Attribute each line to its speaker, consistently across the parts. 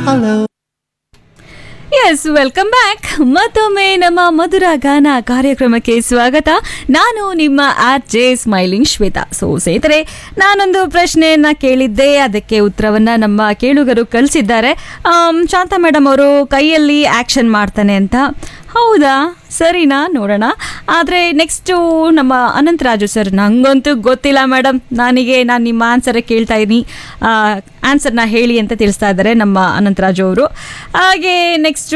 Speaker 1: Hello
Speaker 2: S welcome back ಮತ್ತೊಮ್ಮೆ ನಮ್ಮ ಮಧುರ ಗಾನ ಕಾರ್ಯಕ್ರಮಕ್ಕೆ ಸ್ವಾಗತ ನಾನು ನಿಮ್ಮ R J smiling Shweta so ಸ್ನೇಹಿತರೆ ನಾನೊಂದು ಪ್ರಶ್ನೆಯನ್ನ ಕೇಳಿದ್ದೆ ಅದಕ್ಕೆ ಉತ್ತರವನ್ನ ನಮ್ಮ ಕೇಳುಗರು ಕಳಿಸಿದ್ದಾರೆ ಆಮ್, ಶಾಂತಾ ಮೇಡಮ್ ಅವರು ಕೈಯಲ್ಲಿ ಆಕ್ಷನ್ ಮಾಡ್ತಾನೆ ಅಂತ ಹೌದಾ ಸರಿನಾ ನೋಡೋಣ ಆದರೆ ನೆಕ್ಸ್ಟು ನಮ್ಮ ಅನಂತರಾಜು ಸರ್ ನಂಗಂತೂ ಗೊತ್ತಿಲ್ಲ ಮೇಡಮ್ ನನಗೆ ನಾನು ನಿಮ್ಮ ಆನ್ಸರ್ ಕೇಳ್ತಾ ಇದ್ದೀನಿ ಆನ್ಸರ್ನ ಹೇಳಿ ಅಂತ ತಿಳಿಸ್ತಾ ಇದ್ದಾರೆ ನಮ್ಮ ಅನಂತರಾಜು ಅವರು ಹಾಗೆ ನೆಕ್ಸ್ಟು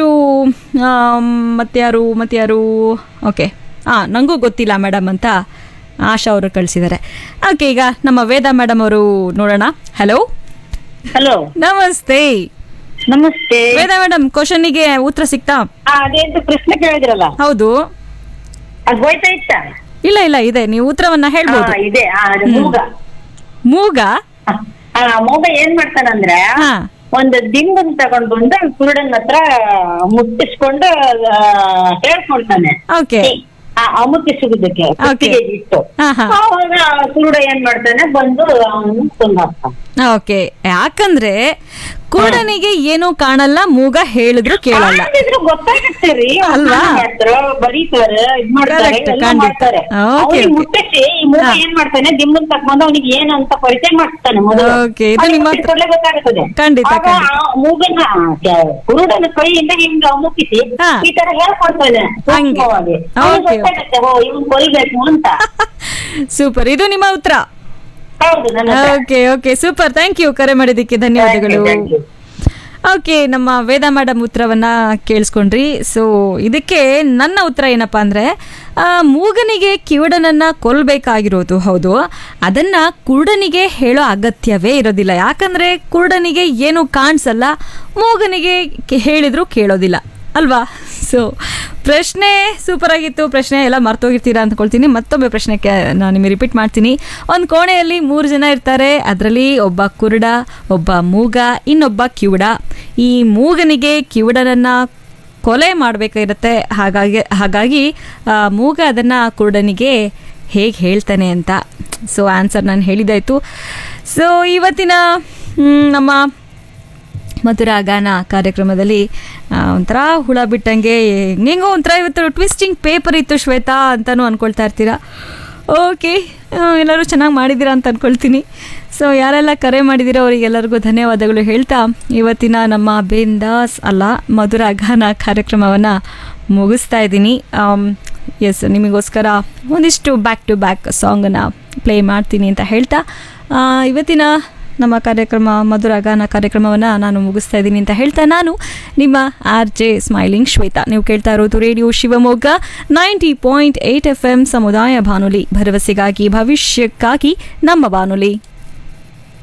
Speaker 2: ಮತ್ಯಾರು ಮತ್ಯಾರು ಓಕೆ ಹಾಂ ನನಗೂ ಗೊತ್ತಿಲ್ಲ ಮೇಡಮ್ ಅಂತ ಆಶಾ ಅವರು ಕಳಿಸಿದ್ದಾರೆ ಓಕೆ ಈಗ ನಮ್ಮ ವೇದ ಮೇಡಮ್ ಅವರು ನೋಡೋಣ ಹಲೋ
Speaker 3: ಹಲೋ
Speaker 2: ನಮಸ್ತೆ
Speaker 3: ನಮಸ್ತೆ
Speaker 2: ವೇದ ಮೇಡಮ್ ಕ್ವಶನಿಗೆ ಉತ್ತರ ಸಿಕ್ತಾ
Speaker 3: ಆ, ಅದೇಂತ ಪ್ರಶ್ನೆ ಕೇಳಿದ್ರಲ್ಲ
Speaker 2: ಹೌದು
Speaker 3: ಅದು ಹೋಯ್ತಾ ಇತ್ತ
Speaker 2: ಇಲ್ಲ ಇಲ್ಲ ಇದೆ ನೀವು ಉತ್ತರವನ್ನ ಹೇಳ್ಬೋದು
Speaker 3: ಆ, ಇದೆ ಆ, ಅದು ಮೂಗ
Speaker 2: ಮೂಗ
Speaker 3: ಆ ಮೂಗ ಏನ್ ಮಾಡ್ತಾನಂದ್ರೆ
Speaker 2: ಹಾ
Speaker 3: ಒಂದು ದಿಂಬನ್ ತಗೊಂಡ್ ಬಂದು ಕುರುಡನ್ ಹತ್ರ ಮುಟ್ಟಿಸ್ಕೊಂಡು ಆ, ಹೇಳ್ಕೊಳ್ತಾನೆ
Speaker 2: ಓಕೆ
Speaker 3: ಆ ಅಮುಕ್ಕೆ ಸಿಗುದಕ್ಕೆ ಕುತ್ತಿಗೆ ಇಟ್ಟು
Speaker 2: ಹಾ, ಹಾ.
Speaker 3: ಅವಾಗ ಕುರುಡ ಏನ್ ಮಾಡ್ತಾನೆ ಬಂದು ಅವನು ಕೊಂದಾಕ್ತಾನೆ
Speaker 2: ಓಕೆ ಯಾಕಂದ್ರೆ ಕುರುಡನಿಗೆ ಏನೂ ಕಾಣಲ್ಲ ಮೂಗ ಹೇಳಿದ್ರು ಕೇಳಲ್ಲ
Speaker 3: ಕಾಣ್ತಿದ್ರು ಗೊತ್ತಾಗುತ್ತೆ ರೀ
Speaker 2: ಅಲ್ವಾ?
Speaker 3: ಮಾಡ್ತಾರೆ ಬರೀತಾರೆ ಇದ್ ಮಾಡ್ತಾರೆ
Speaker 2: Correct,
Speaker 3: ಎಲ್ಲ
Speaker 2: ಖಂಡಿತ.
Speaker 3: ಮಾಡ್ತಾರೆ
Speaker 2: Okay,
Speaker 3: ಅವ್ನಿಗೆ
Speaker 2: okay.
Speaker 3: ಮುಟ್ಟಿಸಿ ಈ ಮೂಗ
Speaker 2: ಹಾ.
Speaker 3: ಏನ್ ಮಾಡ್ತಾನೆ ದಿಮ್ಮನ್ ತಕ್ಕೊಂಡು ಅವನಿಗೆ ಏನು ಅಂತ ಪರಿಚಯ ಮಾಡ್ತಾನೆ ಮೊದಲು
Speaker 2: Okay, ಇದು
Speaker 3: ಅವ್ನಿಗೆ
Speaker 2: ನಿಮ್ಮ
Speaker 3: ಮುಟ್ಟಿದ ಕೂಡ್ಲೇ ಗೊತ್ತಾಗುತ್ತದೆ
Speaker 2: ಖಂಡಿತ,
Speaker 3: ಆಗ
Speaker 2: ಖಂಡಿತ.
Speaker 3: ಆ ಮೂಗನ್ನ ಕೆ- ಕುರುಡನ ಕೈಯಿಂದ ಹಿಂಗ ಮುಟ್ಟಿಸಿ
Speaker 2: ಹಾ.
Speaker 3: ಈ ತರ ಹೇಳ್ಕೊಡ್ತಾನೆ
Speaker 2: ಹಂಗೆ.
Speaker 3: ಸೂಕ್ಷ್ಮವಾಗಿ. ಅವ್ನಿಗೆ
Speaker 2: Okay, okay.
Speaker 3: ಗೊತ್ತಾಗುತ್ತೆ ಓ ಇವ್ನ್ ಕೊಯ್ಬೇಕು ಅಂತ
Speaker 2: ಸೂಪರ್ ಇದು ನಿಮ್ಮ ಉತ್ತರ
Speaker 3: ಹೌದು ನನ್ನ ಹತ್ರ.
Speaker 2: Okay okay super thank you ಕರೆ ಮಾಡಿದ್ದಕ್ಕೆ ಧನ್ಯವಾದಗಳು
Speaker 3: Thank you, thank you.
Speaker 2: Okay ನಮ್ಮ ವೇದ ಮೇಡಮ್ ಉತ್ತರವನ್ನ ಕೇಳಿಸ್ಕೊಂಡ್ರಿ ಸೊ ಇದಕ್ಕೆ ನನ್ನ ಉತ್ತರ ಏನಪ್ಪಾ ಅಂದ್ರೆ ಆ, ಮೂಗನಿಗೆ ಕಿವುಡನನ್ನ ಕೊಲ್ಬೇಕಾಗಿರೋದು ಹೌದು ಅದನ್ನ ಕುರುಡನಿಗೆ ಹೇಳೋ ಅಗತ್ಯವೇ ಇರೋದಿಲ್ಲ ಯಾಕಂದ್ರೆ ಕುರುಡನಿಗೆ ಏನು ಕಾಣಿಸಲ್ಲ ಮೂಗನಿಗೆ ಕೆ- ಹೇಳಿದ್ರು ಕೇಳೋದಿಲ್ಲ ಅಲ್ವಾ ಸೊ ಪ್ರಶ್ನೆ ಸೂಪರ್ ಆಗಿತ್ತು ಪ್ರಶ್ನೆ ಎಲ್ಲ ಮರ್ತೋಗಿರ್ತೀರಾ ಅಂದ್ಕೊಳ್ತೀನಿ ಮತ್ತೊಮ್ಮೆ ಪ್ರಶ್ನೆ ನಾನು ನಿಮಗೆ ರಿಪೀಟ್ ಮಾಡ್ತೀನಿ ಒಂದು ಕೋಣೆಯಲ್ಲಿ ಮೂರು ಜನ ಇರ್ತಾರೆ ಅದರಲ್ಲಿ ಒಬ್ಬ ಕುರುಡ ಒಬ್ಬ ಮೂಗ ಇನ್ನೊಬ್ಬ ಕಿವುಡ ಈ ಮೂಗನಿಗೆ ಕಿವುಡನನ್ನ ಕೊಲೆ ಮಾಡಬೇಕಾಗಿರುತ್ತೆ ಹಾಗಾಗಿ ಹಾಗಾಗಿ ಆ, ಮೂಗ ಅದನ್ನು ಕುರುಡನಿಗೆ ಹೇಗೆ ಹೇಳ್ತಾನೆ ಅಂತ ಸೊ ಆನ್ಸರ್ ನಾನು ಹೇಳಿದಾಯಿತು ಸೊ ಇವತ್ತಿನ ಮ್, ನಮ್ಮ ಮಧುರ ಗಾನ ಕಾರ್ಯಕ್ರಮದಲ್ಲಿ ಆ, ಒಂಥರ ಹುಳ ಬಿಟ್ಟಂಗೆ ಹೆಂಗೋ ಒಂಥರ ಇವತ್ತು ಟ್ವಿಸ್ಟಿಂಗ್ ಪೇಪರ್ ಇತ್ತು ಶ್ವೇತಾ ಅಂತಲೂ ಅಂದ್ಕೊಳ್ತಾ ಇರ್ತೀರಾ ಓಕೆ ಎಲ್ಲರೂ ಚೆನ್ನಾಗಿ ಮಾಡಿದ್ದೀರಾ ಅಂತ ಅಂದ್ಕೊಳ್ತೀನಿ ಸೊ ಯಾರೆಲ್ಲ ಕರೆ ಮಾಡಿದ್ದೀರೋ ಅವರಿಗೆಲ್ಲರಿಗೂ ಧನ್ಯವಾದಗಳು ಹೇಳ್ತಾ ಇವತ್ತಿನ ನಮ್ಮ ಬೇಂದಾಸ್ ಅಲ್ಲ ಮಧುರ ಗಾನ ಕಾರ್ಯಕ್ರಮವನ್ನು ಮುಗಿಸ್ತಾ ಇದ್ದೀನಿ ಎಸ್ ನಿಮಗೋಸ್ಕರ ಒಂದಿಷ್ಟು ಬ್ಯಾಕ್ ಟು ಬ್ಯಾಕ್ ಸಾಂಗನ್ನು ಪ್ಲೇ ಮಾಡ್ತೀನಿ ಅಂತ ಹೇಳ್ತಾ ಆ, ಇವತ್ತಿನ ನಮ್ಮ ಕಾರ್ಯಕ್ರಮ ಮಧುರ ಗಾನ ಕಾರ್ಯಕ್ರಮವನ್ನು ನಾನು ಮುಗಿಸ್ತಾ ಇದ್ದೀನಿ ಅಂತ ಹೇಳ್ತಾ ನಾನು ನಿಮ್ಮ ಆರ್ ಜೆ ಸ್ಮೈಲಿಂಗ್ ಶ್ವೇತಾ ನೀವು ಕೇಳ್ತಾ ಇರೋದು radio Shivamogga ninety point eight F M ಸಮುದಾಯ ಬಾನುಲಿ ಭರವಸೆಗಾಗಿ ಭವಿಷ್ಯಕ್ಕಾಗಿ ನಮ್ಮ ಬಾನುಲಿ